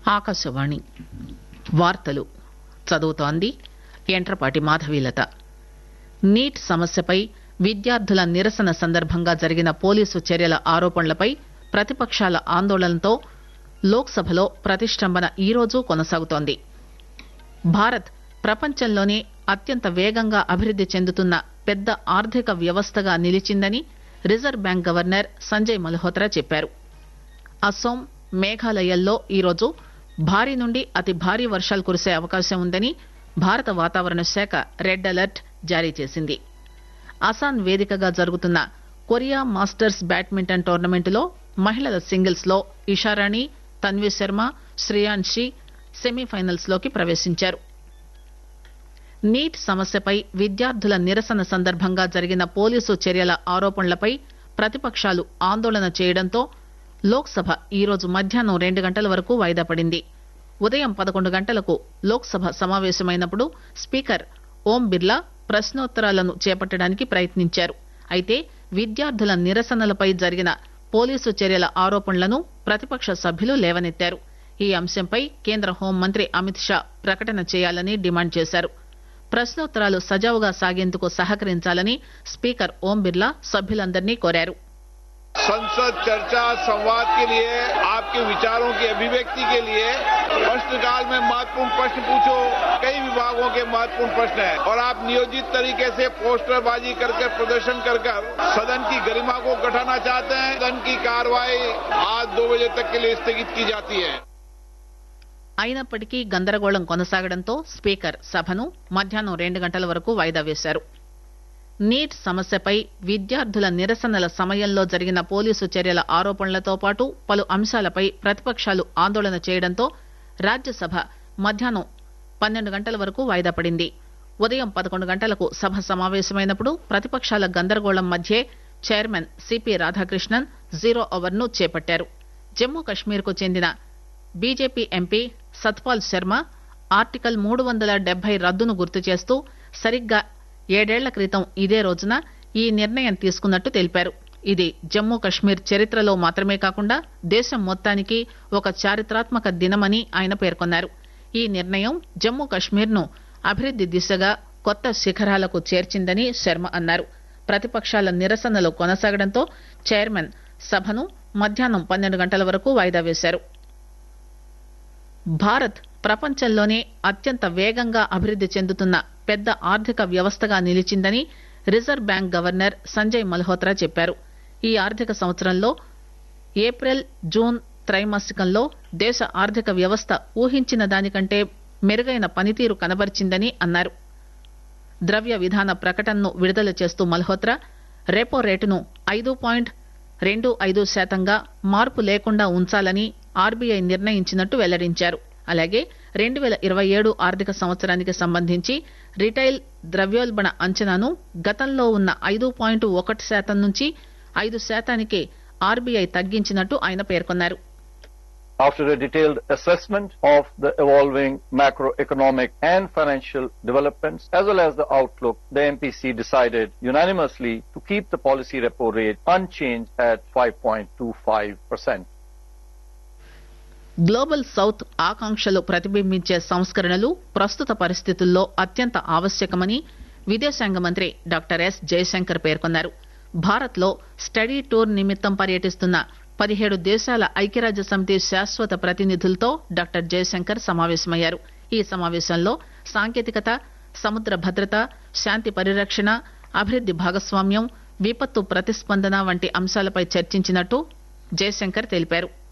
ఆకాశవాణి వార్తలు చదువుతోంది యంట్రపాటి మాధవీలత నీట్ సమస్యపై విద్యార్థుల నిరసన సందర్భంగా జరిగిన పోలీసు చర్యల ఆరోపణలపై ప్రతిపక్షాల ఆందోళనతో లోక్ సభలో ప్రతిష్టంభన ఈరోజు కొనసాగుతోంది భారత్ ప్రపంచంలోనే అత్యంత వేగంగా అభివృద్ది చెందుతున్న పెద్ద ఆర్థిక వ్యవస్థగా నిలిచిందని reserve bank governor Sanjay Malhotra చెప్పారు అస్సోం మేఘాలయల్లో ఈరోజు భారీ నుండి అతి భారీ వర్షాలు కురిసే అవకాశం ఉందని భారత వాతావరణ శాఖ రెడ్ అలర్ట్ జారీ చేసింది అసాన్ వేదికగా జరుగుతున్న కొరియా మాస్టర్స్ బ్యాడ్మింటన్ టోర్నమెంటులో మహిళల సింగిల్స్ లో ఇషారాణి తన్వీ శర్మ శ్రేయాన్షి సెమీఫైనల్స్ లోకి ప్రవేశించారు నీట్ సమస్యపై విద్యార్థుల నిరసన సందర్భంగా జరిగిన పోలీసు చర్యల ఆరోపణలపై ప్రతిపక్షాలు ఆందోళన చేయడంతో లోక్ సభ ఈరోజు మధ్యాహ్నం రెండు గంటల వరకు వాయిదా పడింది ఉదయం పదకొండు గంటలకు లోక్ సభ సమావేశమైనప్పుడు స్పీకర్ ఓం బిర్లా ప్రశ్నోత్తరాలను చేపట్టడానికి ప్రయత్నించారు అయితే విద్యార్థుల నిరసనలపై జరిగిన పోలీసు చర్యల ఆరోపణలను ప్రతిపక్ష సభ్యులు లేవనెత్తారు ఈ అంశంపై కేంద్ర హోంమంత్రి అమిత్ షా ప్రకటన చేయాలని డిమాండ్ చేశారు ప్రశ్నోత్తరాలు సజావుగా సాగేందుకు సహకరించాలని స్పీకర్ ఓం బిర్లా సభ్యులందరినీ కోరారు संसद चर्चा संवाद के लिए आपके विचारों की अभिव्यक्ति के लिए प्रश्नकाल में महत्वपूर्ण प्रश्न पूछो कई विभागों के महत्वपूर्ण प्रश्न है और आप नियोजित तरीके से पोस्टरबाजी कर कर प्रदर्शन कर कर सदन की गरिमा को घटाना चाहते हैं सदन की कार्रवाई आज दो बजे तक के लिए स्थगित की जाती है అయినప్పటికీ గందరగోళం కొనసాగడంతో స్పీకర్ సభను మధ్యాహ్నం రెండు గంటల వరకు వాయిదా వేశారు నీట్ సమస్యపై విద్యార్థుల నిరసనల సమయంలో జరిగిన పోలీసు చర్యల ఆరోపణలతో పాటు పలు అంశాలపై ప్రతిపక్షాలు ఆందోళన చేయడంతో రాజ్యసభ మధ్యాహ్నం పన్నెండు గంటల వరకు వాయిదా పడింది ఉదయం పదకొండు గంటలకు సభ సమావేశమైనప్పుడు ప్రతిపక్షాల గందరగోళం మధ్యే chairman CP Radhakrishnan zero hour ను చేపట్టారు జమ్మూ కశ్మీర్ కు చెందిన BJP MP Satpal Sharma article మూడు వందల డెబ్బై రద్దును గుర్తు చేస్తూ సరిగ్గా ఏడేళ్ల క్రితం ఇదే రోజున ఈ నిర్ణయం తీసుకున్నట్టు తెలిపారు ఇది జమ్మూ కశ్మీర్ చరిత్రలో మాత్రమే కాకుండా దేశం మొత్తానికి ఒక చారిత్రాత్మక దినమని ఆయన పేర్కొన్నారు ఈ నిర్ణయం జమ్మూ కశ్మీర్ ను అభివృద్ది దిశగా కొత్త శిఖరాలకు చేర్చిందని శర్మ అన్నారు ప్రతిపక్షాల నిరసనలు కొనసాగడంతో చైర్మన్ సభను మధ్యాహ్నం పన్నెండు గంటల వరకు వాయిదా వేశారు భారత్ ప్రపంచంలోనే అత్యంత వేగంగా అభివృద్ది చెందుతున్న పెద్ద ఆర్థిక వ్యవస్థగా నిలిచిందని reserve bank governor Sanjay Malhotra చెప్పారు ఈ ఆర్థిక సంవత్సరంలో ఏప్రిల్ జూన్ త్రైమాసికంలో దేశ ఆర్థిక వ్యవస్థ ఊహించిన దానికంటే మెరుగైన పనితీరు కనబరిచిందని అన్నారు ద్రవ్య విధాన ప్రకటనను విడుదల చేస్తూ మల్హోత్రా రెపో రేటును ఐదు పాయింట్ రెండు ఐదు శాతంగా మార్పు లేకుండా ఉంచాలని ఆర్బీఐ నిర్ణయించినట్టు వెల్లడించారు అలాగే రెండు వేల ఇరవై ఏడు ఆర్థిక సంవత్సరానికి సంబంధించి రిటైల్ ద్రవ్యోల్బణ అంచనాను గతంలో ఉన్న ఐదు పాయింట్ ఒకటి శాతం నుంచి ఐదు శాతానికి ఆర్బీఐ తగ్గించినట్టు ఆయన పేర్కొన్నారు After a detailed assessment of the evolving macroeconomic and financial developments as well as the outlook, the MPC decided unanimously to keep the policy repo rate unchanged at 5.25%. Global south ఆకాంక్షలు ప్రతిబింబించే సంస్కరణలు ప్రస్తుత పరిస్థితుల్లో అత్యంత ఆవశ్యకమని విదేశాంగ మంత్రి డాక్టర్ ఎస్ జయశంకర్ పేర్కొన్నారు భారత్ లో స్టడీ టూర్ నిమిత్తం పర్యటిస్తున్న పదిహేడు దేశాల ఐక్యరాజ్య సమితి శాశ్వత ప్రతినిధులతో డాక్టర్ జయశంకర్ సమావేశమయ్యారు ఈ సమావేశంలో సాంకేతికత సముద్ర భద్రత శాంతి పరిరక్షణ అభివృద్ది భాగస్వామ్యం విపత్తు ప్రతిస్పందన వంటి అంశాలపై చర్చించినట్టు జయశంకర్ తెలిపారు